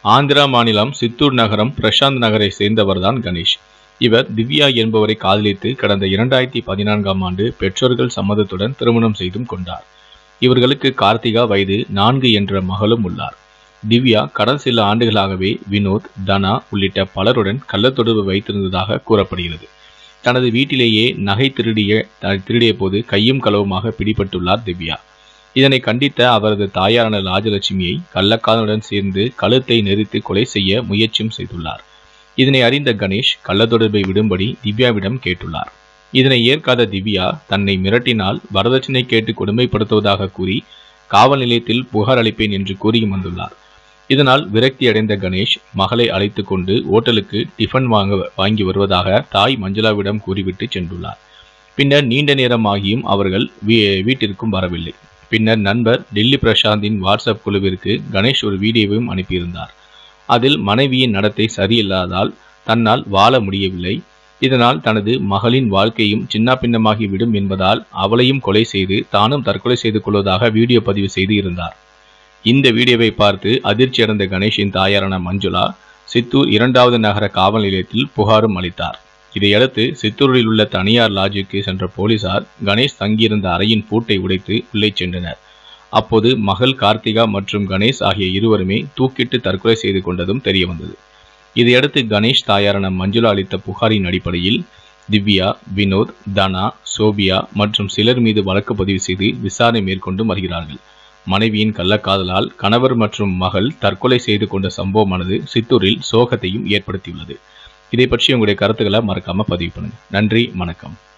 ஆந்திரா மாநிலம் சித்தூர் நகரம் பிரசாந்த் நகரை சேர்ந்தவர்தான் கணேஷ் இவர் திவ்யா என்பவரை காதலித்து கடந்த இரண்டாயிரத்தி பதினான்காம் ஆண்டு பெற்றோர்கள் சம்மதத்துடன் திருமணம் செய்தும் கொண்டார் இவர்களுக்கு கார்த்திகா வயது நான்கு என்ற மகளும் உள்ளார் திவ்யா கடந்த சில ஆண்டுகளாகவே வினோத் தனா உள்ளிட்ட பலருடன் கள்ளத்தொடர்பு வைத்திருந்ததாக கூறப்படுகிறது தனது வீட்டிலேயே நகை திருடிய த- திருடிய போது கையும் களவுமாக பிடிபட்டுள்ளார் திவ்யா இதனை கண்டித்த அவரது தாயாரான ராஜலட்சுமியை கள்ளக்காதலுடன் சேர்ந்து கழுத்தை நெரித்து கொலை செய்ய முயற்சியும் செய்துள்ளார் இதனை அறிந்த கணேஷ் கள்ளத்தொடர்பை விடும்படி திவ்யாவிடம் கேட்டுள்ளார் இதனை ஏற்காத திவ்யா தன்னை மிரட்டினால் வரதட்சணை கேட்டு கொடுமைப்படுத்துவதாக கூறி காவல் நிலையத்தில் புகார் அளிப்பேன் என்று கூறி வந்துள்ளார் இதனால் விரக்தி அடைந்த கணேஷ் மகளை அழைத்து கொண்டு ஓட்டலுக்கு டிஃபன் வாங்க வாங்கி வருவதாக தாய் மஞ்சுளாவிடம் கூறிவிட்டு சென்றுள்ளார் பின்னர் நீண்ட நேரம் ஆகியும் அவர்கள் வீ- வீட்டிற்கும் வரவில்லை பின்னர் நண்பர் டெல்லி பிரசாந்தின் வாட்ஸ்அப் குழுவிற்கு கணேஷ் ஒரு வீடியோவையும் அனுப்பியிருந்தார் அதில் மனைவியின் நடத்தை சரியில்லாதால் தன்னால் வாழ முடியவில்லை இதனால் தனது மகளின் வாழ்க்கையும் சின்னாபின்னமாகி விடும் என்பதால் அவளையும் கொலை செய்து தானும் தற்கொலை செய்து கொள்வதாக வீடியோ பதிவு செய்து இருந்தார் இந்த வீடியோவை பார்த்து அதிர்ச்சியடைந்த கணேஷின் தாயாரான மஞ்சுளா சித்தூர் இரண்டாவது நகர காவல் நிலையத்தில் புகாரும் அளித்தார் இதையடுத்து சித்தூரில் உள்ள தனியார் லாட்ஜுக்கு சென்ற போலீசார் கணேஷ் தங்கியிருந்த அறையின் பூட்டை உடைத்து உள்ளே சென்றனர் அப்போது மகள் கார்த்திகா மற்றும் கணேஷ் ஆகிய இருவருமே தூக்கிட்டு தற்கொலை செய்து கொண்டதும் தெரியவந்தது இதையடுத்து கணேஷ் தாயாரான மஞ்சுளா அளித்த புகாரின் அடிப்படையில் திவ்யா வினோத் தனா சோபியா மற்றும் சிலர் மீது வழக்கு பதிவு செய்து விசாரணை மேற்கொண்டு வருகிறார்கள் மனைவியின் கள்ளக்காதலால் கணவர் மற்றும் மகள் தற்கொலை செய்து கொண்ட சம்பவமானது சித்தூரில் சோகத்தையும் ஏற்படுத்தியுள்ளது இதை பற்றி உங்களுடைய கருத்துக்களை மறக்காம பதிவு பண்ணுங்க நன்றி வணக்கம்